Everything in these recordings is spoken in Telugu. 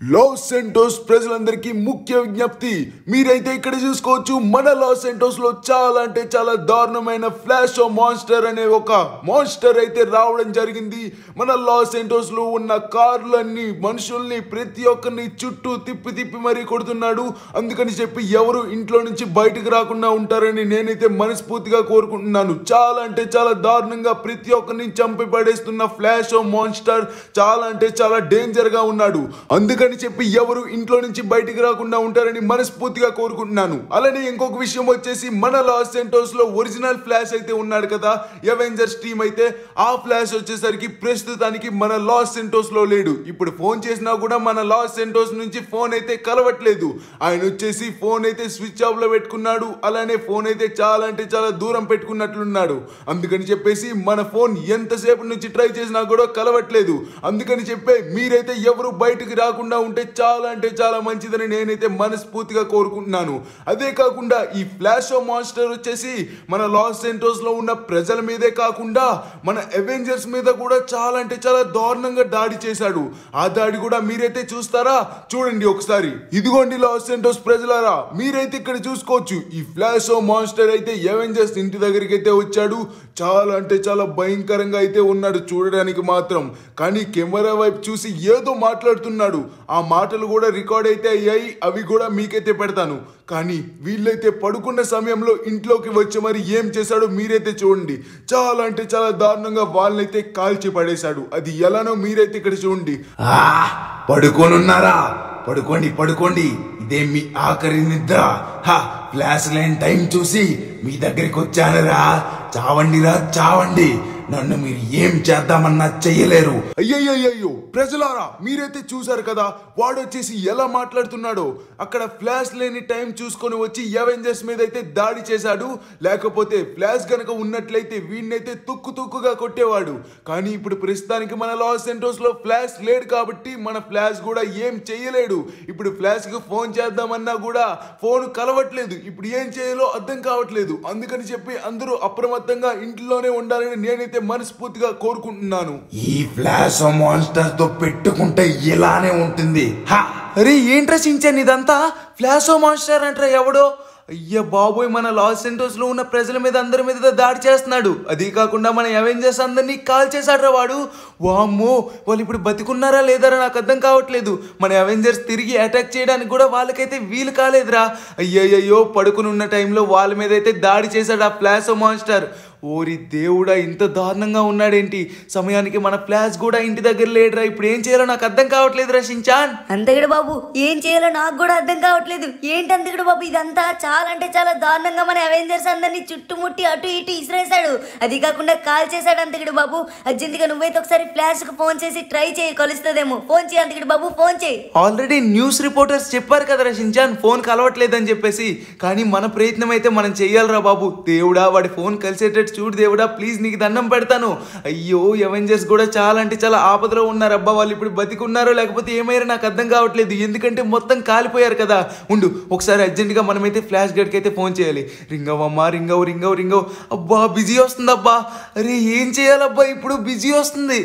లాస్ సెంటోస్ ప్రజలందరికీ ముఖ్య విజ్ఞప్తి మీరైతే ఇక్కడ చూసుకోవచ్చు మన లాస్ సెంటోస్ లో చాలా అంటే చాలా దారుణమైన ఫ్లాష్ మాన్స్టర్ అనే ఒక మాన్స్టర్ అయితే రావడం జరిగింది మన లాస్ సెంటోస్ లో ఉన్న కార్లన్నీ మనుషుల్ని ప్రతి ఒక్కరిని చుట్టూ తిప్పి తిప్పి మరీ కొడుతున్నాడు అందుకని చెప్పి ఎవరు ఇంట్లో నుంచి బయటకు రాకుండా ఉంటారని నేనైతే మనస్ఫూర్తిగా కోరుకుంటున్నాను చాలా అంటే చాలా దారుణంగా ప్రతి ఒక్కరిని చంపి పడేస్తున్న ఫ్లాష్ మాన్స్టర్ చాలా అంటే చాలా డేంజర్ గా ఉన్నాడు అందుకని చెప్పి ఎవరు ఇంట్లో నుంచి బయటికి రాకుండా ఉంటారని మనస్ఫూర్తిగా కోరుకుంటున్నాను అలానే ఇంకొక విషయం వచ్చేసి మన లాస్ సెంటోస్ లో ఒరిజినల్ ఫ్లాష్ అయితే ఉన్నాడు కదా ఎవెంజర్స్ టీమ్ అయితే ఆ ఫ్లాష్ వచ్చేసరికి ప్రస్తుతానికి మన లాస్ సెంటోస్ లో లేడు ఇప్పుడు ఫోన్ చేసినా కూడా మన లాస్ సెంటోస్ నుంచి ఫోన్ అయితే కలవట్లేదు ఆయన వచ్చేసి ఫోన్ అయితే స్విచ్ ఆఫ్ లో పెట్టుకున్నాడు అలానే ఫోన్ అయితే చాలా అంటే చాలా దూరం పెట్టుకున్నట్లున్నాడు అందుకని చెప్పేసి మన ఫోన్ ఎంతసేపు నుంచి ట్రై చేసినా కూడా కలవట్లేదు అందుకని చెప్పే మీరైతే ఎవరు బయటకు రాకుండా ఉంటే చాలా అంటే చాలా మంచిదని నేనైతే మనస్ఫూర్తిగా కోరుకుంటున్నాను అదే కాకుండా ఈ ఫ్లాష్ మాన్స్టర్ వచ్చేసి మన లాస్ సెంటోస్ లో ఉన్న ప్రజల మీదే కాకుండా మన అవెంజర్స్ మీద కూడా చాలా అంటే చాలా దారుణంగా దాడి చేశాడు ఆ దాడి కూడా మీరైతే చూస్తారా చూడండి ఒకసారి ఇదిగోండి లాస్ సెంటోస్ ప్రజలారా మీరైతే ఇక్కడ చూసుకోవచ్చు ఈ ఫ్లాష్ మాన్స్టర్ అయితే అవెంజర్స్ ఇంటి దగ్గరికి అయితే వచ్చాడు చాలా అంటే చాలా భయంకరంగా అయితే ఉన్నాడు చూడడానికి మాత్రం కానీ కెమెరా వైపు చూసి ఏదో మాట్లాడుతున్నాడు ఆ మాటలు కూడా రికార్డ్ అయితే అయ్యాయి అవి కూడా మీకైతే పెడతాను కానీ వీళ్ళైతే పడుకున్న సమయంలో ఇంట్లోకి వచ్చి మరి ఏం చేశాడో మీరైతే చూడండి చాలా అంటే చాలా దారుణంగా వాళ్ళనైతే కాల్చి పడేశాడు అది ఎలానో మీరైతే ఇక్కడ చూడండి ఆ పడుకోనున్నారా పడుకోండి పడుకోండి ఇదే మీ ఆఖరి నిద్ర హా ఫ్లాష్ లైన్ టైం చూసి మీ దగ్గరికి వచ్చానురా చావండిరా చావండి నన్ను మీరు ఏం చేద్దామన్నా చెయ్యలేరు అయ్యయ్యయ్యో ప్రజలారా మీరైతే చూసారు కదా వాడు వచ్చేసి ఎలా మాట్లాడుతున్నాడో అక్కడ ఫ్లాష్ లేని టైం చూసుకొని వచ్చి అవెంజర్స్ మీద అయితే దాడి చేశాడు లేకపోతే ఫ్లాష్ గనక ఉన్నట్లయితే వీడినైతే తుక్కు తుక్కుగా కొట్టేవాడు కానీ ఇప్పుడు ప్రస్తుతానికి మన లాస్ సెంటోస్ లో ఫ్లాష్ లేడు కాబట్టి మన ఫ్లాష్ కూడా ఏం చేయలేడు ఇప్పుడు ఫ్లాష్ కి ఫోన్ చేద్దామన్నా కూడా ఫోన్ కలవట్లేదు ఇప్పుడు ఏం చేయాలో అర్థం కావట్లేదు అందుకని చెప్పి అందరూ అప్రమత్తంగా ఇంట్లోనే ఉండాలని నేనైతే మనస్ఫూర్తిగా కోరుకుంటున్నాను ఈ ఫ్లాష్ మాన్స్టర్ తో పెట్టుకుంటే ఇలానే ఉంటుంది హా అరే ఏంట్రా చించాను ఇదంతా ఫ్లాషో మాన్స్టర్ అంటారా ఎవడో అయ్య బాబోయ్ మన లాస్ సెంటోస్ లో ఉన్న ప్రజల మీద అందరి మీద దాడి చేస్తున్నాడు అది కాకుండా మన అవెంజర్స్ అందరినీ కాల్ చేశాడ్రా వాడు వామ్మో వాళ్ళు ఇప్పుడు బతికున్నారా లేదారా నాకు అర్థం కావట్లేదు మన అవెంజర్స్ తిరిగి అటాక్ చేయడానికి కూడా వాళ్ళకైతే వీలు కాలేదురా అయ్యయ్యో పడుకుని ఉన్న టైంలో వాళ్ళ మీద అయితే దాడి చేశాడు ఆ ఫ్లాషో మాన్స్టర్ ఓరి దేవుడా ఇంత దారుణంగా ఉన్నాడేంటి సమయానికి మన ఫ్లాష్ కూడా ఇంటి దగ్గర లేడురా ఇప్పుడు ఏం చేయాలో నాకు అర్థం కావట్లేదురా షించాన్ అంతగడు బాబు ఏం చేయాలో నాకు కూడా అర్థం కావట్లేదు ఏంటి అంతగడు బాబు ఇదంతా చాలా అంటే చాలా దారుణంగా మన అవెంజర్స్ అందరినీ చుట్టుముట్టి అటు ఇటు ఇసిరేశాడు అది కాకుండా కాల్ చేశాడు అంతగడు బాబు అర్జెంటుగా నువ్వైతే ఒకసారి ఫ్లాష్ కు ఫోన్ చేసి ట్రై చేయి కలుస్తుందేమో ఫోన్ చేయి అంతగడు బాబు ఫోన్ చేయి ఆల్రెడీ న్యూస్ రిపోర్టర్స్ చెప్పారు కదరా షించాన్ ఫోన్ కలవట్లేదని చెప్పేసి కానీ మన ప్రయత్నం అయితే మనం చెయ్యాలిరా బాబు దేవుడా వాడి ఫోన్ కలిసేటట్టు చూడు దేవుడా ప్లీజ్ నీకు దండం పెడతాను అయ్యో అవెంజర్స్ కూడా చాలా అంటే చాలా ఆపదలో ఉన్నారు అబ్బా వాళ్ళు ఇప్పుడు బతికున్నారో లేకపోతే ఏమయ్యారో నాకు అర్థం కావట్లేదు ఎందుకంటే మొత్తం కాలిపోయారు కదా ఉండు ఒకసారి అర్జెంటుగా మనమైతే ఫ్లాష్ గడ్కి అయితే ఫోన్ చేయాలి రింగవమ్మా రింగవ్ రింగవ్ రింగవ్ అబ్బా బిజీ వస్తుంది అబ్బా అరే ఏం చేయాలబ్బా ఇప్పుడు బిజీ వస్తుంది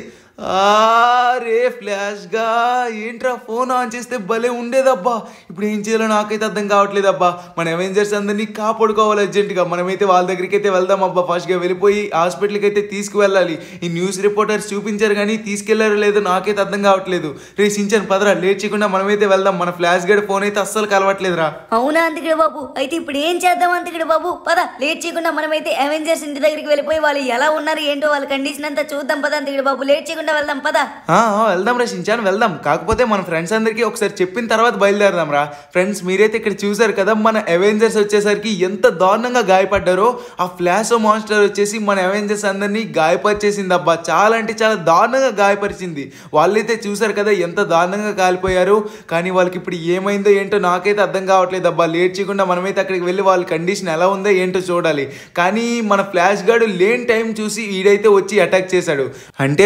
ఆ రే ఫ్లాష్ గా ఏంట్రా ఫోన్ ఆన్ చేస్తే భలే ఉండేదబ్బా ఇప్పుడు ఏం చేయాలో నాకైతే అర్థం కావట్లేదు అబ్బా మన అవెంజర్స్ అందరినీ కాపాడుకోవాలి అర్జెంటుగా మనమైతే వాళ్ళ దగ్గరికి అయితే వెళ్దాం అబ్బా ఫస్ట్గా వెళ్ళిపోయి హాస్పిటల్కి అయితే తీసుకువెళ్ళాలి ఈ న్యూస్ రిపోర్టర్స్ చూపించారు కానీ తీసుకెళ్లారో లేదో నాకైతే అర్థం కావట్లేదు రే సించాను పదరా లేట్ చేయకుండా మనమైతే వెళ్దాం మన ఫ్లాష్ గడ్ ఫోన్ అయితే అస్సలు కలవట్లేదురా అవునా అంతగడు బాబు అయితే ఇప్పుడు ఏం చేద్దాం అంతగడు బాబు పద లేట్ చేయకుండా మనమైతే అవెంజర్స్ ఇంటి దగ్గరికి వెళ్ళిపోయి వాళ్ళు ఎలా ఉన్నారు ఏంటో వాళ్ళ కండిషన్ అంతా చూద్దాం పద అంతగడు బాబు లేట్ చేయకుండా వెళ్దాం పద ఆ, ఆ, వెళ్దాం రా షించాన్ వెళ్దాం కాకపోతే మన ఫ్రెండ్స్ అందరికీ ఒకసారి చెప్పిన తర్వాత బయలుదేరదాం రా ఫ్రెండ్స్ మీరైతే ఇక్కడ చూసారు కదా మన అవెంజర్స్ వచ్చేసరికి ఎంత దారుణంగా గాయపడ్డారో ఆ ఫ్లాష్ మాన్స్టర్ వచ్చేసి మన అవెంజర్స్ అందరినీ గాయపరిచేసింది అబ్బా చాలా అంటే చాలా దారుణంగా గాయపరిచింది వాళ్ళైతే చూసారు కదా ఎంత దారుణంగా కాలిపోయారు కానీ వాళ్ళకి ఇప్పుడు ఏమైందో ఏంటో నాకైతే అర్థం కావట్లేదు అబ్బా లేట్ చేయకుండా మనమైతే అక్కడికి వెళ్ళి వాళ్ళ కండిషన్ ఎలా ఉందో ఏంటో చూడాలి కానీ మన ఫ్లాష్ గార్డు లేని టైం చూసి వీడైతే వచ్చి అటాక్ చేశాడు అంటే వీడు వచ్చి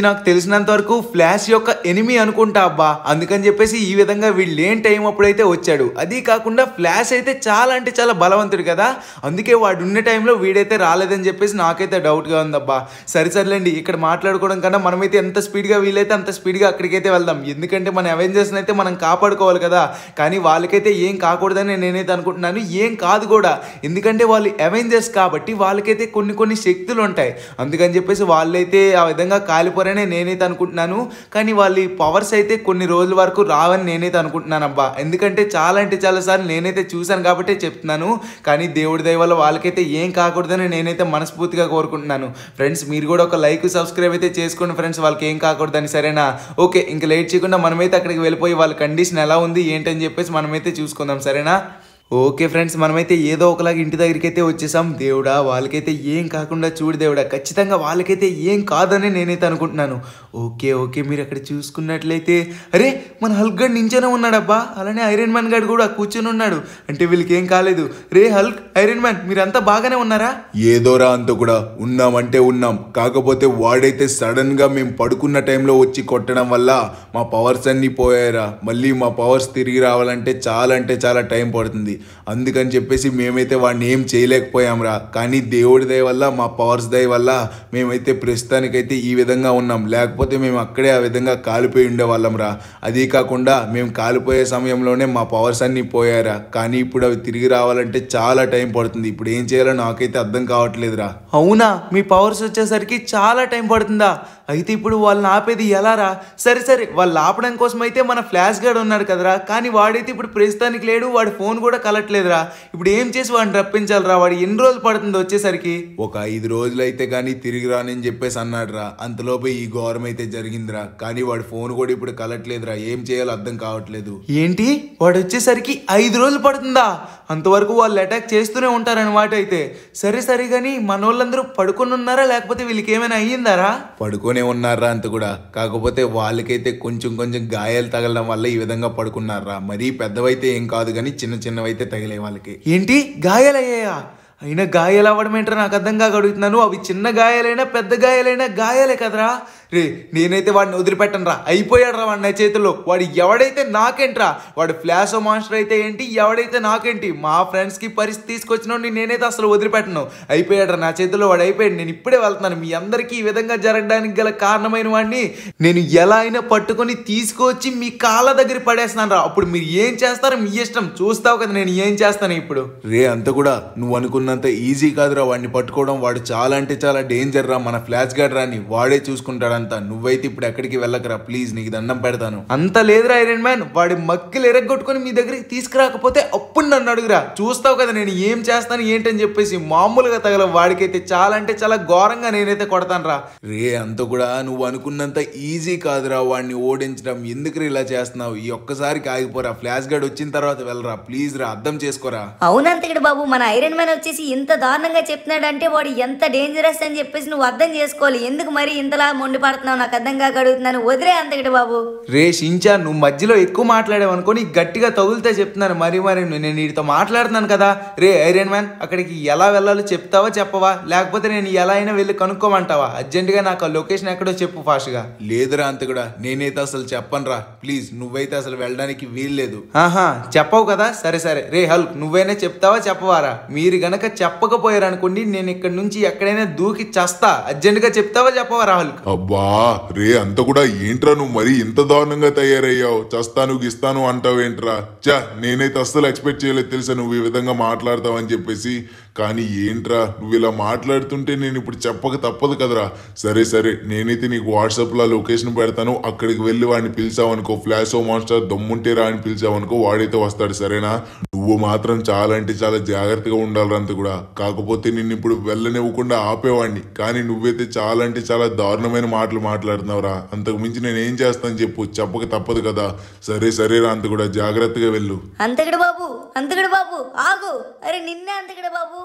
నాకు తెలిసినంత వరకు ఫ్లాష్ యొక్క ఎనిమి అనుకుంటా అబ్బా అందుకని చెప్పేసి ఈ విధంగా వీళ్ళు లేని టైం అప్పుడైతే వచ్చాడు అది కాకుండా ఫ్లాష్ అయితే చాలా అంటే చాలా బలవంతుడు కదా అందుకే వాడు ఉన్న టైంలో వీడైతే రాలేదని చెప్పేసి నాకైతే డౌట్గా ఉందబ్బా సరే సర్లేండి ఇక్కడ మాట్లాడుకోవడం కన్నా మనమైతే ఎంత స్పీడ్గా వీలైతే అంత స్పీడ్గా అక్కడికైతే వెళ్దాం ఎందుకంటే మన అవెంజర్స్ని అయితే మనం కాపాడుకోవాలి కదా కానీ వాళ్ళకైతే ఏం కాకూడదని నేనైతే అనుకుంటున్నాను ఏం కాదు కూడా ఎందుకంటే వాళ్ళు అవెంజర్స్ కాబట్టి వాళ్ళకైతే కొన్ని కొన్ని శక్తులు ఉంటాయి అందుకని చెప్పేసి వాళ్ళైతే ఆ విధంగా కాలిపోరనే నేనైతే అనుకుంటున్నాను కానీ వాళ్ళ పవర్స్ అయితే కొన్ని రోజుల వరకు రావని నేనైతే అనుకుంటున్నాను అబ్బా ఎందుకంటే చాలా అంటే చాలా సార్లు నేనైతే చూశాను కాబట్టి చెప్తున్నాను కానీ దేవుడి దయ వల్ల వాళ్ళకైతే ఏం కాకూడదని నేనైతే మనస్ఫూర్తిగా కోరుకుంటున్నాను ఫ్రెండ్స్ మీరు కూడా ఒక లైక్ సబ్స్క్రైబ్ అయితే చేసుకోండి ఫ్రెండ్స్ వాళ్ళకి ఏం కాకూడదని సరేనా ఓకే ఇంకా లేట్ చేయకుండా మనమైతే అక్కడికి వెళ్ళిపోయి వాళ్ళ కండిషన్ ఎలా ఉంది ఏంటని చెప్పేసి మనమైతే చూసుకుందాం సరేనా ఓకే ఫ్రెండ్స్ మనమైతే ఏదో ఒకలాగా ఇంటి దగ్గరికి అయితే వచ్చేసాం దేవుడా వాళ్ళకైతే ఏం కాకుండా చూడు దేవుడా ఖచ్చితంగా వాళ్ళకైతే ఏం కాదని నేనైతే అనుకుంటున్నాను ఓకే ఓకే మీరు అక్కడ చూసుకున్నట్లయితే అరే మన హల్క్ గడ్ నించనే ఉన్నాడబ్బా అలానే ఐరన్ మ్యాన్ గడ్ కూడా కూర్చొని ఉన్నాడు అంటే వీళ్ళకి ఏం కాలేదు రే హల్క్ ఐరన్ మ్యాన్ మీరంతా బాగానే ఉన్నారా ఏదోరా అంత కూడా ఉన్నామంటే ఉన్నాం కాకపోతే వాడైతే సడన్ గా మేము పడుకున్న టైంలో వచ్చి కొట్టడం వల్ల మా పవర్స్ అన్ని పోయారా మళ్ళీ మా పవర్స్ తిరిగి రావాలంటే చాలా అంటే చాలా టైం పడుతుంది అందుకని చెప్పేసి మేమైతే వాడిని ఏం చేయలేకపోయాంరా కానీ దేవుడి దయ వల్ల మా పవర్స్ దయ వల్ల మేమైతే ప్రస్తుతానికైతే ఈ విధంగా ఉన్నాం లేకపోతే మేము అక్కడే ఆ విధంగా కాలిపోయి ఉండేవాళ్ళం రా అదీ కాకుండా మేము కాలిపోయే సమయంలోనే మా పవర్స్ అన్ని పోయారా కానీ ఇప్పుడు అవి తిరిగి రావాలంటే చాలా టైం పడుతుంది ఇప్పుడు ఏం చేయాలో నాకైతే అర్థం కావట్లేదురా అవునా మీ పవర్స్ వచ్చేసరికి చాలా టైం పడుతుందా అయితే ఇప్పుడు వాళ్ళని ఆపేది ఎలా రా సరే సరే వాళ్ళు ఆపడం కోసం అయితే మన ఫ్లాష్ గార్డ్ ఉన్నాడు కదరా కానీ వాడైతే ఇప్పుడు ప్రస్తుతానికి లేడు వాడి ఫోన్ కూడా కలట్లేదురా ఇప్పుడు ఏం చేసి వాడిని రప్పించాలిరా వాడు ఎన్ని రోజులు పడుతుంది వచ్చేసరికి ఒక ఐదు రోజులైతే కానీ తిరిగి రానని చెప్పేసి అన్నాడురా అంతలోపే ఈ ఘోరం అయితే జరిగిందిరా కానీ వాడి ఫోన్ కూడా ఇప్పుడు కలట్లేదురా ఏం చేయాలో అర్థం కావట్లేదు ఏంటి వాడు వచ్చేసరికి ఐదు రోజులు పడుతుందా అంతవరకు వాళ్ళు అటాక్ చేస్తూనే ఉంటారన్నమాట అయితే సరే సరే కానీ మన వాళ్ళందరూ పడుకొని ఉన్నారా లేకపోతే వీళ్ళకి ఏమైనా అయ్యిందారా పడుకొనే ఉన్నారా అంత కూడా కాకపోతే వాళ్ళకైతే కొంచెం కొంచెం గాయాలు తగలడం వల్ల ఈ విధంగా పడుకున్నారా మరీ పెద్దవైతే ఏం కాదు కానీ చిన్న చిన్నవైతే తగిలే వాళ్ళకి ఏంటి గాయాలయ్యాయా అయినా గాయాలు అవ్వడం ఏంటో నాకు అర్థం కాక అడుగుతున్నాను అవి చిన్న గాయాలైనా పెద్ద గాయాలైనా గాయాలే కదరా రే నేనైతే వాడిని వదిలిపెట్టను రా అయిపోయాడు రా వాడి నా చేతిలో వాడు ఎవడైతే నాకేంట్రా వాడు ఫ్లాష్ మాస్టర్ అయితే ఏంటి ఎవడైతే నాకేంటి మా ఫ్రెండ్స్కి పరిస్థితి తీసుకొచ్చినోడిని నేనైతే అసలు వదిలిపెట్టను అయిపోయాడు రా నా చేతిలో వాడు అయిపోయాడు నేను ఇప్పుడే వెళ్తున్నాను మీ అందరికీ ఈ విధంగా జరగడానికి గల కారణమైన వాడిని నేను ఎలా అయినా పట్టుకొని తీసుకొచ్చి మీ కాళ్ళ దగ్గర పడేస్తున్నాను రా అప్పుడు మీరు ఏం చేస్తారో మీ ఇష్టం చూస్తావు కదా నేను ఏం చేస్తాను ఇప్పుడు రే అంత కూడా నువ్వు అనుకున్నంత ఈజీ కాదురా వాడిని పట్టుకోవడం వాడు చాలా అంటే చాలా డేంజర్ రా మన ఫ్లాష్ గార్డ్ రాని వాడే చూసుకుంటాడంతా నువ్వైతే ఇప్పుడు ఎక్కడికి వెళ్ళకరా ప్లీజ్ నీకు దండం పెడతాను అంత లేదురా ఐరన్ మ్యాన్ వాడి మక్కిలు ఎరగొట్టుకొని మీ దగ్గరికి తీసుకురాకపోతే అప్పుడు నన్ను అడుగురా చూస్తావు కదా నేను ఏం చేస్తాను ఏంటని చెప్పేసి మామూలుగా తగల వాడికైతే చాలా అంటే చాలా ఘోరంగా నేనైతే కొడతాను రా రే అంత కూడా నువ్వు అనుకున్నంత ఈజీ కాదురా వాడిని ఓడించడం ఎందుకు ఇలా చేస్తున్నావు ఈ ఒక్కసారికి ఆగిపోరా ఫ్లాష్ గార్డ్ వచ్చిన తర్వాత వెళ్ళరా ప్లీజ్ రా అర్థం చేసుకోరా అవునంతకుడు బాబు మన ఐరన్ మ్యాన్ వచ్చేసి ఇంత దారుణంగా చెప్తున్నాడంటే వాడు ఎంత డేంజరస్ అని చెప్పేసి నువ్వు అర్థం చేసుకోవాలి ఎందుకు మరి ఇంతలా మొండి పడుతున్నావు నాకు అర్థం కాక అడుగుతున్నాను వదిలే అంతకుడు బాబు రే షించా నువ్వు మధ్యలో ఎక్కువ మాట్లాడావు అనుకో నీకు గట్టిగా తగులుతే చెప్తున్నాను మరి మరి నేను వీడితో మాట్లాడుతున్నాను కదా రే ఐరన్ మ్యాన్ అక్కడికి ఎలా వెళ్ళాలో చెప్తావా చెప్పవా లేకపోతే నేను ఎలా అయినా వెళ్ళి కనుక్కోమంటావా అర్జెంటుగా నాకు ఆ లొకేషన్ ఎక్కడో చెప్పు ఫాస్ట్గా లేదురా అంత కూడా నేనైతే అసలు చెప్పనురా ప్లీజ్ నువ్వైతే అసలు వెళ్ళడానికి వీల్లేదు ఆహా చెప్పవు కదా సరే సరే రే హల్క్ నువ్వైనా చెప్తావా చెప్పవారా మీరు గనక చెప్పకపోయారు అనుకోండి నేను ఇక్కడ నుంచి ఎక్కడైనా దూకి చస్తా అర్జెంటుగా చెప్తావా చెప్పవా హల్క్ అబ్బా రే అంత కూడా ఏంట్రా నువ్వు మరీ ఇంత దారుణంగా తయారయ్యావు చస్తాను గిస్తాను అంటావేంట్రా చా నేనైతే అస్సలు ఎక్స్పెక్ట్ చేయలేదు తెలుసా నువ్వు ఈ విధంగా మాట్లాడతావని చెప్పేసి కానీ ఏంట్రా నువ్వు ఇలా మాట్లాడుతుంటే నేను ఇప్పుడు చెప్పక తప్పదు కదరా సరే సరే నేనైతే నీకు వాట్సాప్లో లొకేషన్ పెడతాను అక్కడికి వెళ్ళి వాడిని పిలిచావనుకో ఫ్లాష్ ఓ మాస్టర్ దమ్ముంటే రా అని పిలిచావనుకో వాడైతే వస్తాడు సరేనా నువ్వు మాత్రం చాలా అంటే చాలా జాగ్రత్తగా ఉండాలంత కూడా కాకపోతే నిన్ను ఇప్పుడు వెళ్ళనివ్వకుండా ఆపేవాడిని కానీ నువ్వైతే చాలా అంటే చాలా దారుణమైన మాటలు మాట్లాడుతున్నావురా అంతకు మించి నేను ఏం చేస్తాను చెప్పు చెప్పక తప్పదు కదా సరే సరేరా అంత కూడా జాగ్రత్తగా వెళ్ళు అంతకుడు బాబు అంతకుడు బాబు ఆగు అరే నిన్నే అంతకుడు బాబు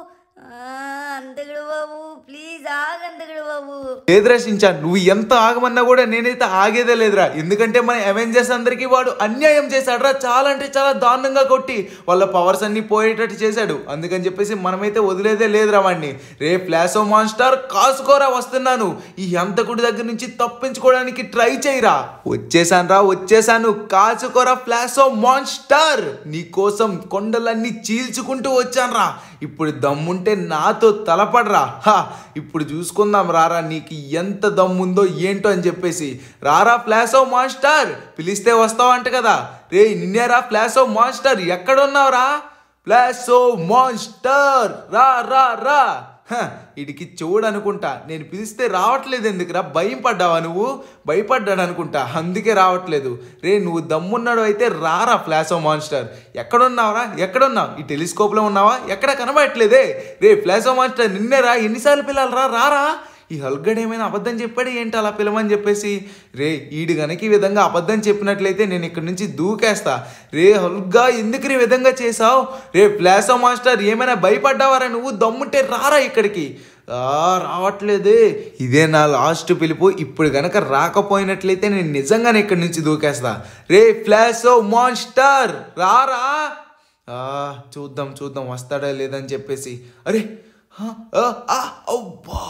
ఆ, అంతకుడు బాబు ప్లీజ్ ఆగు అంతకుడు బాబు లేదురా షించాన్ నువ్వు ఎంత ఆగమన్నా కూడా నేనైతే ఆగేదే లేదురా ఎందుకంటే మన అవెంజర్స్ అందరికీ వాడు అన్యాయం చేశాడురా చాలా అంటే చాలా దారుణంగా కొట్టి వాళ్ళ పవర్స్ అన్ని పోయేటట్టు చేశాడు అందుకని చెప్పేసి మనమైతే వదిలేదే లేదురా వాడిని రే ఫ్లాషో మాన్స్టర్ కాసుకోరా వస్తున్నాను ఈ హంతకుడి దగ్గర నుంచి తప్పించుకోవడానికి ట్రై చేయరా వచ్చేసాను రా వచ్చేసాను కాచుకోరా ఫ్లాషో మాన్స్టర్ నీ కోసం కొండలన్నీ చీల్చుకుంటూ వచ్చాను రా ఇప్పుడు దమ్ముంటే నాతో తలపడరా హా ఇప్పుడు చూసుకుందాం రారా నీకు ఎంత దమ్ముందో ఏంటో అని చెప్పేసి రారా ఫ్లాషో మాస్టర్ పిలిస్తే వస్తావంట కదా రే నిన్నేరా ఫ్లాషో మాస్టర్ ఎక్కడున్నావురా ఫ్లాషో మాన్స్టర్ రా రా రా హ, ఇడికి చూడు అనుకుంటా నేను పిలిస్తే రావట్లేదు ఎందుకురా భయం పడ్డావా నువ్వు భయపడ్డాడు అనుకుంటా అందుకే రావట్లేదు రే నువ్వు దమ్మున్నాడు అయితే రారా ఫ్లాషో మాన్స్టర్ ఎక్కడున్నావురా ఎక్కడున్నావు ఈ టెలిస్కోప్లో ఉన్నావా ఎక్కడ కనబడట్లేదే రే ఫ్లాషో మాన్స్టర్ నిన్నేరా ఎన్నిసార్లు పిల్లలరా రారా ఈ హల్గడ్ ఏమైనా అబద్ధం చెప్పాడు ఏంటి అలా పిలవని చెప్పేసి రే ఈడు గనక ఈ విధంగా అబద్ధం చెప్పినట్లయితే నేను ఇక్కడి నుంచి దూకేస్తా రే హల్గా ఎందుకు ఈ విధంగా చేసావు రే ఫ్లాషో మాస్టర్ ఏమైనా భయపడ్డావారా నువ్వు దమ్ముంటే రారా ఇక్కడికి ఆ రావట్లేదే ఇదే నా లాస్ట్ పిలుపు ఇప్పుడు గనక రాకపోయినట్లయితే నేను నిజంగానే ఇక్కడి నుంచి దూకేస్తా రే ఫ్లాషో మాన్స్టర్ రారా ఆ, చూద్దాం చూద్దాం వస్తాడా లేదని చెప్పేసి అరే ఆ, ఆ, ఆ, అబ్బా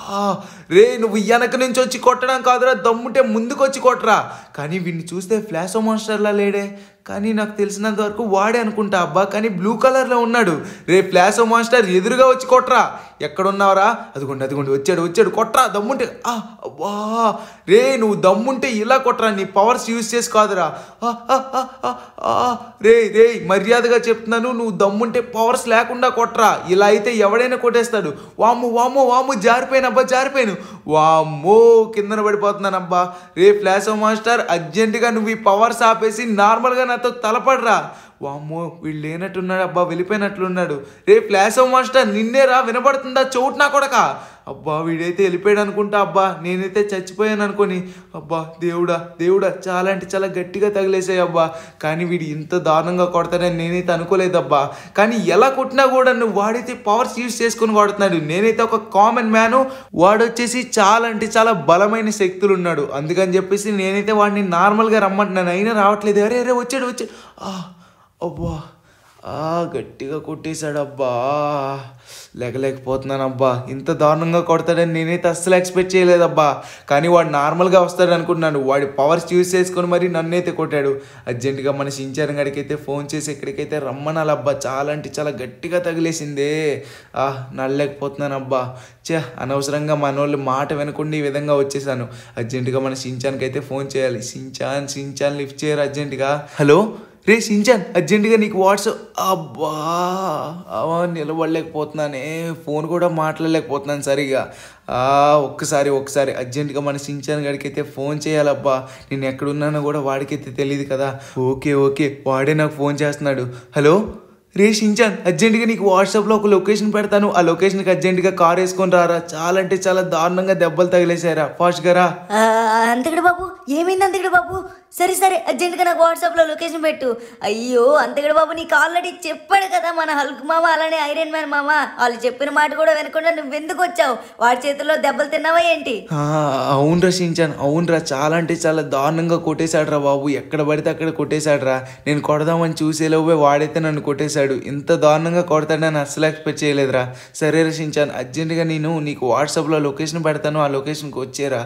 రే నువ్వు వెనక నుంచి వచ్చి కొట్టడం కాదురా దమ్ముంటే ముందుకు వచ్చి కొట్టరా కానీ వీడిని చూస్తే ఫ్లాషో మాస్టర్లా లేడే కానీ నాకు తెలిసినంత వరకు వాడే అనుకుంటా అబ్బా కానీ బ్లూ కలర్లో ఉన్నాడు రే ఫ్లాషో మాస్టర్ ఎదురుగా వచ్చి కొట్రా ఎక్కడున్నావురా అదిగోండి అదిగోండి వచ్చాడు వచ్చాడు కొట్రా దమ్ముంటే ఆ, అబ్బా రే నువ్వు దమ్ముంటే ఇలా కొట్రా నీ పవర్స్ యూజ్ చేసి కాదురా ఆ, ఆ, ఆ, ఆ, ఆ, రే రే మర్యాదగా చెప్తున్నాను నువ్వు దమ్ముంటే పవర్స్ లేకుండా కొట్రా ఇలా అయితే ఎవడైనా కొట్టేస్తాడు వాము వాము వాము జారిపోయాను అబ్బా జారిపోయాను వామ్మో కిందన పడిపోతున్నానబ్బా రే ఫ్లాష్ మాస్టర్ అర్జెంటుగా నువ్వు ఈ పవర్స్ ఆపేసి నార్మల్గా నాతో తలపడరా వామ్మో వీళ్ళు లేనట్టున్నాడు అబ్బా వెళ్ళిపోయినట్లున్నాడు రే ఫ్లాష్ మాస్టర్ నిన్నే రా వినపడుతుందా చోటు నా కొడక అబ్బా వీడైతే వెళ్ళిపోయాడు అనుకుంటా అబ్బా నేనైతే చచ్చిపోయాను అనుకొని అబ్బా దేవుడా దేవుడా చాలా అంటే చాలా గట్టిగా తగిలేసాయి అబ్బా కానీ వీడు ఇంత దారుణంగా కొడతాడని నేనైతే అనుకోలేదబ్బా కానీ ఎలా కొట్టినా కూడా నువ్వు వాడైతే పవర్స్ యూస్ చేసుకొని కొడుతున్నాడు నేనైతే ఒక కామన్ మ్యాను వాడు వచ్చేసి చాలా అంటే చాలా బలమైన శక్తులు ఉన్నాడు అందుకని చెప్పేసి నేనైతే వాడిని నార్మల్గా రమ్మంటున్నాను అయినా రావట్లేదు అరే అరే వచ్చాడు వచ్చాడు ఆ, అబ్బా ఆ గట్టిగా కొట్టేశాడు అబ్బా లేకలేకపోతున్నాను అబ్బా ఇంత దారుణంగా కొడతాడని నేనైతే అస్సలు ఎక్స్పెక్ట్ చేయలేదబ్బా కానీ వాడు నార్మల్గా వస్తాడు అనుకున్నాను వాడి పవర్స్ యూస్ చేసుకొని మరి నన్నైతే కొట్టాడు అర్జెంటుగా మన సించారం గడికి అయితే ఫోన్ చేసి ఎక్కడికైతే రమ్మనాలబ్బా చాలా అంటే చాలా గట్టిగా తగిలేసిందే ఆ నడలేకపోతున్నాను అబ్బా చే అనవసరంగా మన వాళ్ళు మాట వినకుండా ఈ విధంగా వచ్చేసాను అర్జెంటుగా మన సించాన్కి అయితే ఫోన్ చేయాలి సించాన్ సించాన్ లిఫ్ట్ చేయరు అర్జెంటుగా హలో రే సించాన్ అర్జెంటుగా నీకు వాట్సాప్ అబ్బా అవా నిలబడలేకపోతున్నానే ఫోన్ కూడా మాట్లాడలేకపోతున్నాను సరిగా ఆ, ఒక్కసారి ఒక్కసారి అర్జెంటుగా మన సించాన్ గడికి అయితే ఫోన్ చేయాలబ్బా నేను ఎక్కడున్నానో కూడా వాడికైతే తెలియదు కదా ఓకే ఓకే వాడే నాకు ఫోన్ చేస్తున్నాడు హలో రే షించాన్ అర్జెంటుగా నీకు వాట్సాప్లో ఒక లొకేషన్ పెడతాను ఆ లొకేషన్కి అర్జెంటుగా కార్ వేసుకొని రారా చాలా అంటే చాలా దారుణంగా దెబ్బలు తగిలేసారా ఫాస్ట్గా రా ఆ, అంతకుడు బాబు ఏమైంది అంతకుడు బాబు సరే సరే అర్జెంటుగా నాకు వాట్సాప్లో లొకేషన్ పెట్టు అయ్యో అంతకుడు బాబు నీకు ఆల్రెడీ చెప్పాడు కదా మన హల్క్ మామ అలానే ఐరన్ మ్యాన్ మామ వాళ్ళు చెప్పిన మాట కూడా వినకుండా నువ్వు ఎందుకు వచ్చావు వాడి చేతుల్లో దెబ్బలు తిన్నావా ఏంటి ఆ, అవునురా షించాన్ అవునురా చాలా అంటే చాలా దారుణంగా కొట్టేశాడురా బాబు ఎక్కడ పడితే అక్కడ కొట్టేశాడురా నేను కొడదామని చూసేలోపే వాడైతే నన్ను కొట్టేశాడు ఇంత దారుణంగా కొడతాడని అస్సలు ఎక్స్పెక్ట్ చేయలేదురా సరే రా షించాన్ అర్జెంటుగా నేను నీకు వాట్సాప్లో లొకేషన్ పెడతాను ఆ లొకేషన్కి వచ్చేరా